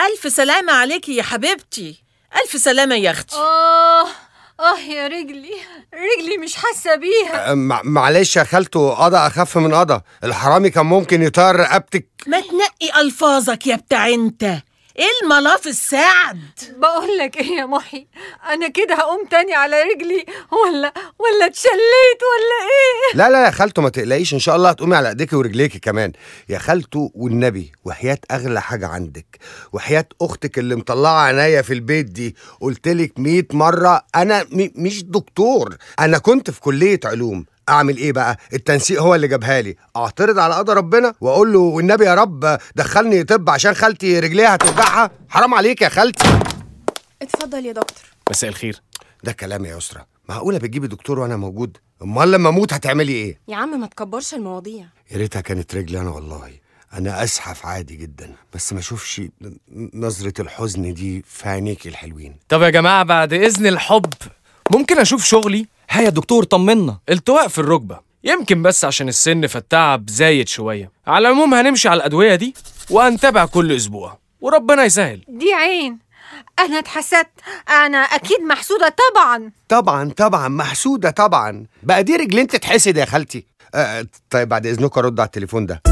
ألف سلامة عليكي يا حبيبتي ألف سلامة يا أختي آه آه يا رجلي رجلي مش حاسة بيها أه، مع- معلش يا خالته قضا اخف من قضا الحرامي كان ممكن يطير رقبتك ما تنقي ألفاظك يا بتاع أنت إيه الملاف السعد بقول لك إيه يا محي أنا كده هقوم تاني على رجلي ولا ولا اتشليت ولا إيه لا لا يا خالته ما تقلقيش ان شاء الله هتقومي على ايديكي ورجليكي كمان يا خالته والنبي وحياة اغلى حاجه عندك وحياة اختك اللي مطلعه عينيا في البيت دي قلت لك 100 مره انا م- مش دكتور انا كنت في كليه علوم اعمل ايه بقى التنسيق هو اللي جابها لي اعترض على قدر ربنا واقول له والنبي يا رب دخلني طب عشان خالتي رجليها هتوجعها حرام عليك يا خالتي اتفضل يا دكتور مساء الخير ده كلام يا يسرا معقوله بتجيبي دكتور وانا موجود امال لما اموت هتعملي ايه يا عم ما تكبرش المواضيع يا ريتها كانت رجلي انا والله انا اسحف عادي جدا بس ما اشوفش نظره الحزن دي في عينيكي الحلوين طب يا جماعة بعد إذن الحب ممكن أشوف شغلي؟ ها يا دكتور طمنا التواء في الركبة يمكن بس عشان السن فالتعب زايد شوية على العموم هنمشي على الأدوية دي وهنتابع كل أسبوع وربنا يسهل دي عين أنا اتحسدت أنا أكيد محسودة طبعا طبعا طبعا محسوده طبعا بقى دي رجلين تتحسد يا خالتي آه طيب بعد اذنكم ارد على التليفون ده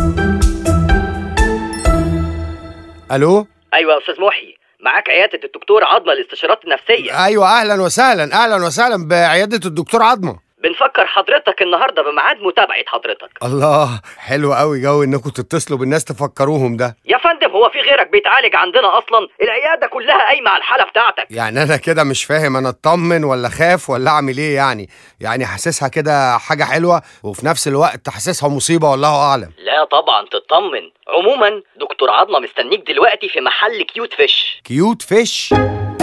الو ايوه يا استاذ محي معاك عياده الدكتور عظمه للاستشارات النفسيه ايوه اهلا وسهلا اهلا وسهلا بعياده الدكتور عظمه بنفكر حضرتك النهارده بميعاد متابعه حضرتك الله حلو قوي جو انكم تتصلوا بالناس تفكروهم ده يا فندم هو في غيرك بيتعالج عندنا اصلا العياده كلها قايمه على الحاله بتاعتك يعني انا كده مش فاهم انا اطمن ولا خاف ولا اعمل ايه يعني يعني حاسسها كده حاجه حلوه وفي نفس الوقت حاسسها مصيبه والله اعلم لا طبعا تطمن عموما دكتور عظمه مستنيك دلوقتي في محل كيوت فيش كيوت فيش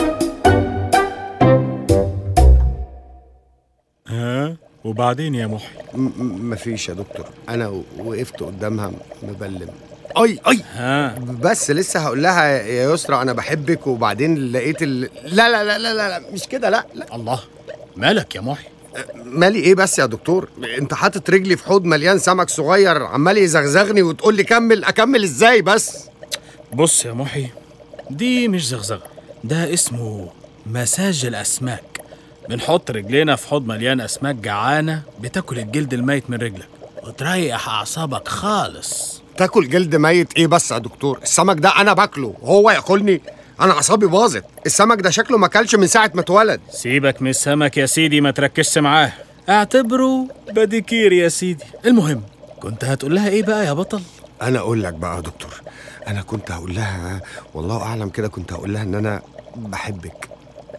ها وبعدين يا محي م- م- مفيش يا دكتور انا و- وقفت قدامها مبلم اي اي ها بس لسه هقول لها يا يسرا انا بحبك وبعدين لقيت ال... لا لا لا لا لا, لا مش كده لا لا الله مالك يا محي مالي ايه بس يا دكتور انت حاطط رجلي في حوض مليان سمك صغير عمال يزغزغني وتقول لي كمل اكمل ازاي بس بص يا محي دي مش زغزغة ده اسمه مساج الأسماك بنحط رجلينا في حوض مليان أسماك جعانة بتاكل الجلد الميت من رجلك وتريح أعصابك خالص تاكل جلد ميت ايه بس يا دكتور السمك ده انا باكله وهو ياكلني انا اعصابي باظت السمك ده شكله ما اكلش من ساعه ما اتولد سيبك من السمك يا سيدي ما تركزش معاه اعتبره بديكير يا سيدي المهم كنت هتقول لها ايه بقى يا بطل انا اقول لك بقى يا دكتور انا كنت هقول لها والله اعلم كده كنت هقول لها ان انا بحبك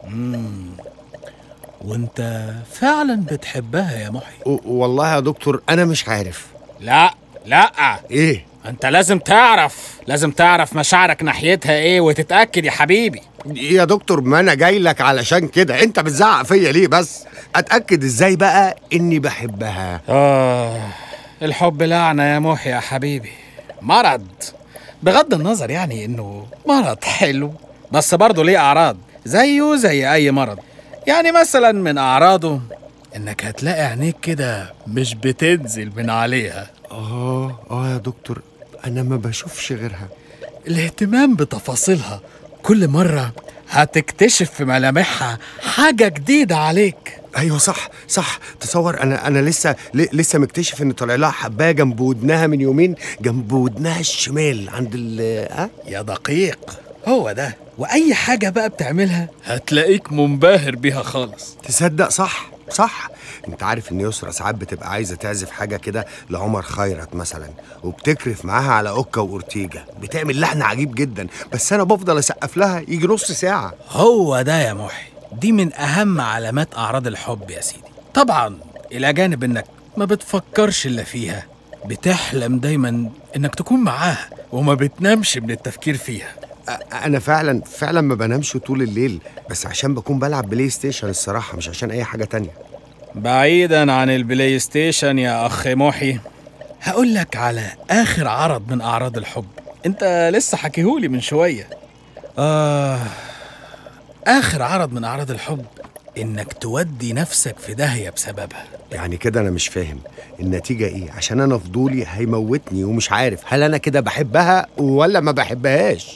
وانت فعلا بتحبها يا محي و- والله يا دكتور انا مش عارف لا لا ايه انت لازم تعرف لازم تعرف مشاعرك ناحيتها ايه وتتاكد يا حبيبي يا دكتور ما انا جاي لك علشان كده انت بتزعق فيا ليه بس اتاكد ازاي بقى اني بحبها اه الحب لعنه يا محي يا حبيبي مرض بغض النظر يعني انه مرض حلو بس برضه ليه اعراض زيه زي اي مرض يعني مثلا من اعراضه انك هتلاقي عينيك كده مش بتنزل من عليها اه اه يا دكتور انا ما بشوفش غيرها الاهتمام بتفاصيلها كل مرة هتكتشف في ملامحها حاجة جديدة عليك ايوه صح صح تصور انا انا لسه ل- لسه مكتشف ان طالع لها حبايه جنب ودنها من يومين جنب ودنها الشمال عند ال اه يا دقيق هو ده وأي حاجة بقى بتعملها هتلاقيك منبهر بيها خالص تصدق صح صح انت عارف ان يسرا ساعات بتبقى عايزه تعزف حاجه كده لعمر خيرت مثلا وبتكرف معاها على اوكا واورتيجا بتعمل لحن عجيب جدا بس انا بفضل اسقف لها يجي نص ساعه هو ده يا محي دي من أهم علامات أعراض الحب يا سيدي طبعا إلى جانب إنك ما بتفكرش إلا فيها بتحلم دايما إنك تكون معاها وما بتنامش من التفكير فيها أ- انا فعلا فعلا ما بنامش طول الليل بس عشان بكون بلعب بلاي ستيشن الصراحه مش عشان اي حاجه تانية بعيدا عن البلاي ستيشن يا أخ محي هقول لك على آخر عرض من أعراض الحب أنت لسه حكيهولي من شوية آه آخر عرض من أعراض الحب إنك تودي نفسك في داهية بسببها يعني كده انا مش فاهم النتيجه ايه عشان انا فضولي هيموتني ومش عارف هل انا كده بحبها ولا ما بحبهاش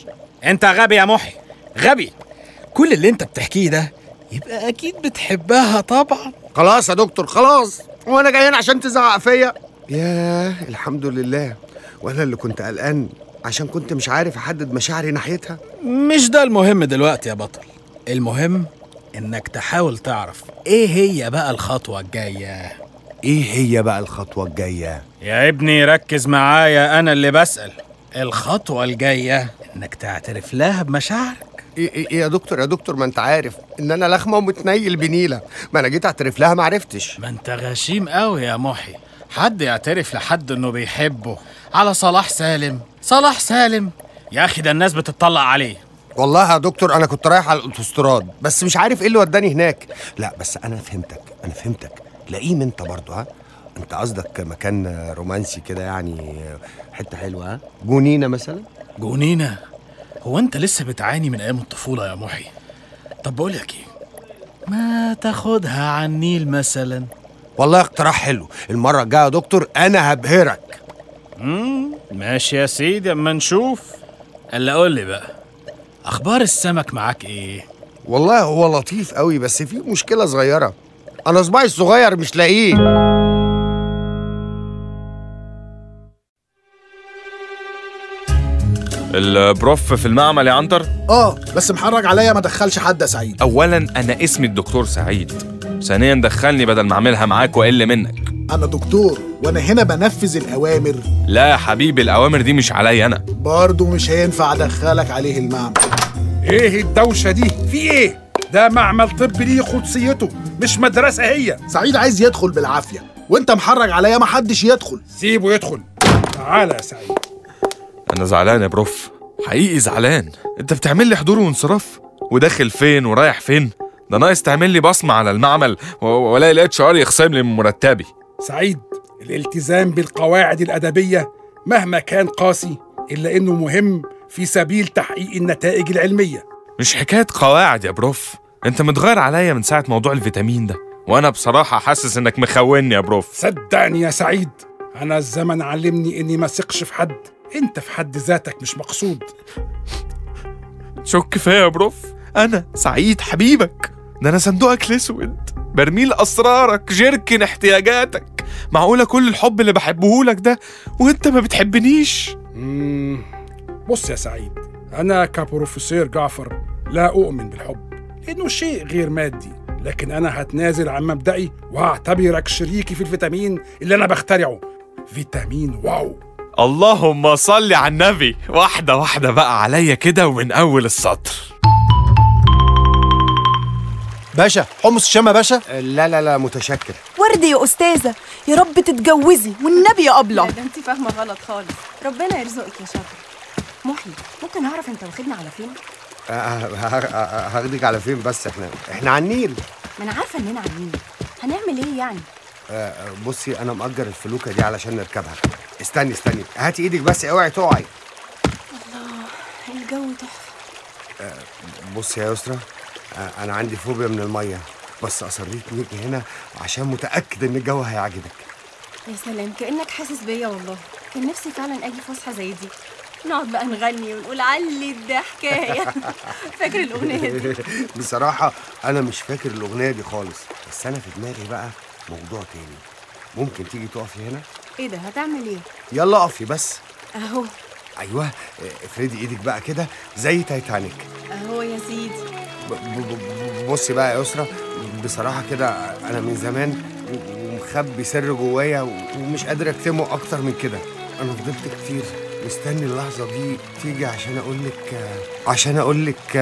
انت غبي يا محي غبي كل اللي انت بتحكيه ده يبقى اكيد بتحبها طبعا خلاص يا دكتور خلاص وانا جاي هنا عشان تزعق فيا ياه الحمد لله وانا اللي كنت قلقان عشان كنت مش عارف احدد مشاعري ناحيتها مش ده المهم دلوقتي يا بطل المهم انك تحاول تعرف ايه هي بقى الخطوة الجاية ايه هي بقى الخطوه الجايه يا ابني ركز معايا انا اللي بسأل الخطوة الجاية انك تعترف لها بمشاعرك إيه, إيه, ايه يا دكتور يا دكتور ما انت عارف ان انا لخمه ومتنيل بنيله ما انا جيت اعترف لها ما عرفتش ما انت غشيم قوي يا محي حد يعترف لحد انه بيحبه على صلاح سالم صلاح سالم يا اخي ده الناس بتطلع عليه والله يا دكتور انا كنت رايح على الاوتوستراد بس مش عارف ايه اللي وداني هناك لا بس انا فهمتك انا فهمتك لئيم انت برضه ها انت قصدك مكان رومانسي كده يعني حته حلوه ها جونينا مثلا جونينا هو انت لسه بتعاني من ايام الطفولة يا محي طب بقولك ايه ما تاخدها على النيل مثلا والله اقتراح حلو المره الجايه يا دكتور انا هبهرك امم ماشي يا سيدي اما نشوف الا قول لي بقى اخبار السمك معاك ايه والله هو لطيف قوي بس في مشكله صغيره انا صباعي الصغير مش لاقيه البروف في المعمل يا عنتر اه بس محرج عليا ما دخلش حد يا سعيد اولا انا اسمي الدكتور سعيد ثانيا دخلني بدل ما اعملها معاك واقل منك انا دكتور وانا هنا بنفذ الاوامر لا يا حبيبي الاوامر دي مش عليا انا برضه مش هينفع ادخلك عليه المعمل ايه الدوشة دي؟ في ايه؟ ده معمل طب ليه قدسيته مش مدرسة هي سعيد عايز يدخل بالعافيه وانت محرج عليا ما حدش يدخل سيبه يدخل تعالى يا سعيد انا زعلان يا بروف حقيقي زعلان انت بتعمل لي حضور وانصراف وداخل فين ورايح فين ده ناقص تعمل لي بصمة على المعمل و- والاقي الاتش ار يخصم لي من مرتبي سعيد الالتزام بالقواعد الأدبية مهما كان قاسي إلا إنه مهم في سبيل تحقيق النتائج العلمية مش حكاية قواعد يا بروف انت متغير عليا من ساعة موضوع الفيتامين ده وانا بصراحة حاسس انك مخوني يا بروف صدقني يا سعيد أنا الزمن علمني إني ما ثقش في حد أنت في حد ذاتك مش مقصود شك فيا يا بروف انا سعيد حبيبك ده انا صندوقك الاسود برميل اسرارك جركن احتياجاتك معقولة كل الحب اللي بحبهولك ده وانت ما بتحبنيش مم، بص يا سعيد أنا كبروفيسور جعفر لا أؤمن بالحب لأنه شيء غير مادي لكن أنا هتنازل عن مبدئي وهعتبرك شريكي في الفيتامين اللي أنا بخترعه فيتامين واو اللهم صل على النبي واحدة واحدة بقى عليا كده ومن أول السطر باشا حمص الشام يا باشا لا لا لا متشكر وردي يا استاذه يا رب تتجوزي والنبي يا ابله ده انت فاهمه غلط خالص ربنا يرزقك يا شاطر محي ممكن اعرف انت واخدنا على فين آه، ه- ه- هاخدك على فين بس احنا احنا على النيل ما انا عارفه اننا عاملين هنعمل ايه يعني آه، آه، بصي انا مأجر الفلوكه دي علشان نركبها استني استني هاتي ايدك بس اوعي تقعي الجو تحفه بصي يا يسرا آه، انا عندي فوبيا من الميه بس اصريت نيجي هنا عشان متاكد ان الجو هيعجبك يا سلام كانك حاسس بيا والله كان نفسي فعلا اجي فسحه زي دي نقعد بقى نغني ونقول علي الضحكايه فاكر الاغنيه دي بصراحه انا مش فاكر الاغنيه دي خالص بس انا في دماغي بقى موضوع تاني ممكن تيجي تقفي هنا ايه ده هتعمل ايه يلا اقفي بس اهو ايوه آه، افردي ايدك بقى كده زي تايتانيك اهو يا سيدي ب- ب- ب- بصي بقى يا يسرا بصراحة كده أنا من زمان و- ومخبي سر جوايا و- ومش قادر أكتمه أكتر من كده أنا فضلت كتير مستني اللحظة دي تيجي عشان أقول لك عشان أقول لك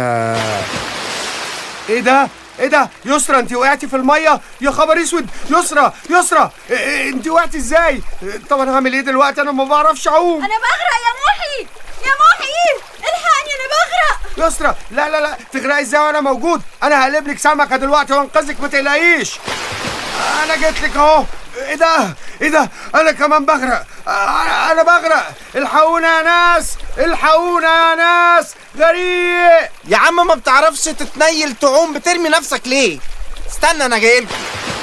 إيه ده؟ إيه ده؟ يسرا أنت وقعتي في المية؟ يا خبر أسود يسرا يسرا إيه- إيه، أنت وقعتي إزاي؟ طب أنا هعمل إيه دلوقتي؟ أنا ما بعرفش أعوم انا بغرق يا محي يا محي الحقني انا بغرق يسرا لا لا لا تغرقي ازاي وانا موجود انا هقلب لك سمكه دلوقتي وانقذك ما تقلقيش انا جيت لك اهو ايه ده ايه ده انا كمان بغرق آه، انا بغرق الحقونا يا ناس الحقونا يا ناس غريق يا عم ما بتعرفش تتنيل تعوم بترمي نفسك ليه استنى انا جايلكوا